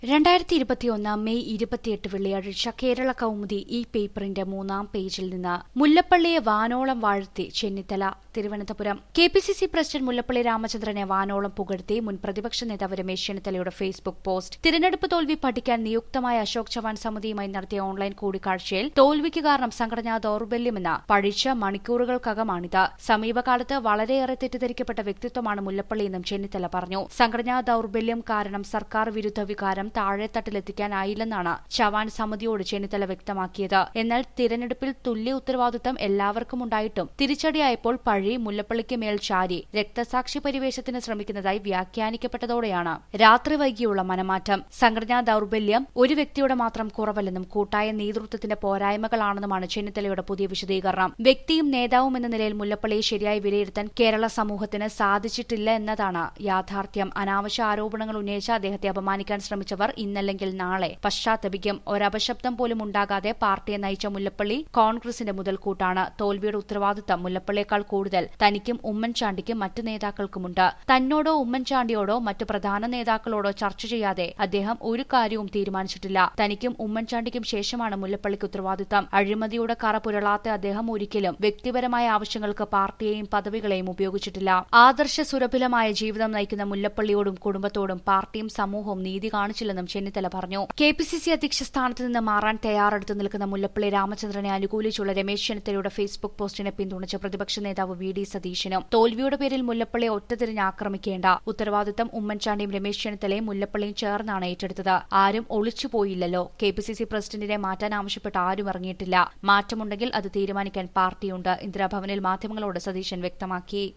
രണ്ടായിരത്തി ഇരുപത്തിയൊന്ന് മെയ് ഇരുപത്തിയെട്ട് വെള്ളിയാഴ്ച കേരള കൗമുദി ഈ പേപ്പറിന്റെ മൂന്നാം പേജിൽ നിന്ന് മുല്ലപ്പള്ളിയെ വാനോളം വാഴ്ത്തി Chennithala Thiruvananthapuram K P C C president Mullappally രാമചന്ദ്രനെ വാനോളം പുകഴ്ത്തി മുൻ പ്രതിപക്ഷ നേതാവ് രമേശ് ചെന്നിത്തലയുടെ ഫേസ്ബുക്ക് പോസ്റ്റ് തിരഞ്ഞെടുപ്പ് തോൽവി പഠിക്കാൻ നിയുക്തമായ അശോക് ചവാൻ സമിതിയുമായി നടത്തിയ ഓൺലൈൻ കൂടിക്കാഴ്ചയിൽ തോൽവിക്ക് കാരണം സംഘടനാ ദൌർബല്യമെന്ന് പഴിച്ച മണിക്കൂറുകൾക്കകമാണിത് സമീപകാലത്ത് വളരെയേറെ തെറ്റിദ്ധരിക്കപ്പെട്ട വ്യക്തിത്വമാണ് മുല്ലപ്പള്ളിയെന്നും ചെന്നിത്തല പറഞ്ഞു സംഘടനാ ദൌർബല്യം കാരണം സർക്കാർ വിരുദ്ധ വികാരം താഴെത്തട്ടിലെത്തിക്കാനായില്ലെന്നാണ് ചവാൻ സമിതിയോട് ചെന്നിത്തല വ്യക്തമാക്കിയത് എന്നാൽ തിരഞ്ഞെടുപ്പിൽ തുല്യ ഉത്തരവാദിത്തം എല്ലാവർക്കും ഉണ്ടായിട്ടും തിരിച്ചടിയായപ്പോൾ പഴി മുല്ലപ്പള്ളിക്ക് മേൽ ചാരി രക്തസാക്ഷി പരിവേഷത്തിന് ശ്രമിക്കുന്നതായി വ്യാഖ്യാനിക്കപ്പെട്ടതോടെയാണ് രാത്രി വൈകിയുള്ള മനമാറ്റം സംഘടനാ ദൌർബല്യം ഒരു വ്യക്തിയുടെ മാത്രം കുറവല്ലെന്നും കൂട്ടായ നേതൃത്വത്തിന്റെ പോരായ്മകളാണെന്നുമാണ് ചെന്നിത്തലയുടെ പുതിയ വിശദീകരണം വ്യക്തിയും നേതാവും എന്ന നിലയിൽ മുല്ലപ്പള്ളിയെ ശരിയായി വിലയിരുത്താൻ കേരള സമൂഹത്തിന് സാധിച്ചിട്ടില്ല എന്നതാണ് യാഥാർത്ഥ്യം അനാവശ്യ ആരോപണങ്ങൾ ഉന്നയിച്ച അദ്ദേഹത്തെ അപമാനിക്കാൻ ശ്രമിച്ചവർ ഇന്നല്ലെങ്കിൽ നാളെ പശ്ചാത്തപിക്കും ഒരപശബ്ദം പോലും ഉണ്ടാകാതെ പാർട്ടിയെ നയിച്ച മുല്ലപ്പള്ളി കോൺഗ്രസിന്റെ മുതൽക്കൂട്ടാണ് തോൽവിയുടെ ഉത്തരവാദിത്തം മുല്ലപ്പള്ളിയേക്കാൾ കൂടുതൽ തനിക്കും ഉമ്മൻചാണ്ടിക്കും മറ്റു നേതാക്കൾക്കുമുണ്ട് തന്നോടോ ഉമ്മൻചാണ്ടിയോടോ മറ്റു പ്രധാന നേതാക്കളോടോ ചർച്ച ചെയ്യാതെ അദ്ദേഹം ഒരു കാര്യവും തീരുമാനിച്ചിട്ടില്ല തനിക്കും ഉമ്മൻചാണ്ടിക്കും ശേഷമാണ് മുല്ലപ്പള്ളിക്ക് ഉത്തരവാദിത്തം അഴിമതിയുടെ കറ പുരളാത്ത അദ്ദേഹം ഒരിക്കലും വ്യക്തിപരമായ ആവശ്യങ്ങൾക്ക് പാർട്ടിയെയും പദവികളെയും ഉപയോഗിച്ചിട്ടില്ല ആദർശ സുരഭിലമായ ജീവിതം നയിക്കുന്ന മുല്ലപ്പള്ളിയോടും കുടുംബത്തോടും പാർട്ടിയും സമൂഹവും നീതി കാണിച്ചില്ലെന്നും ചെന്നിത്തല പറഞ്ഞു കെ പി സി സി അധ്യക്ഷ സ്ഥാനത്ത് നിന്ന് മാറാൻ തയ്യാറെടുത്ത് നിൽക്കുന്ന മുല്ലപ്പള്ളി രാമചന്ദ്രനെ അനുകൂലിച്ചുള്ള രമേശ് ചെന്നിത്തലയുടെ ഫേസ്ബുക്ക് പോസ്റ്റിനെ പിന്തുണച്ച പ്രതിപക്ഷ നേതാവ് വി ഡി സതീശനും തോൽവിയുടെ പേരിൽ മുല്ലപ്പള്ളിയെ ഒറ്റതിരിഞ്ഞ് ആക്രമിക്കേണ്ട ഉത്തരവാദിത്തം ഉമ്മൻചാണ്ടിയും രമേശ് ചെന്നിത്തലയും മുല്ലപ്പള്ളിയും ചേർന്നാണ് ഏറ്റെടുത്തത് ആരും ഒളിച്ചുപോയില്ലല്ലോ കെ പി സി സി പ്രസിഡന്റിനെ മാറ്റാൻ ആവശ്യപ്പെട്ട് ആരും ഇറങ്ങിയിട്ടില്ല മാറ്റമുണ്ടെങ്കിൽ അത് തീരുമാനിക്കാൻ പാർട്ടിയുണ്ട് ഇന്ദിരാഭവനിൽ മാധ്യമങ്ങളോട് സതീശൻ വ്യക്തമാക്കി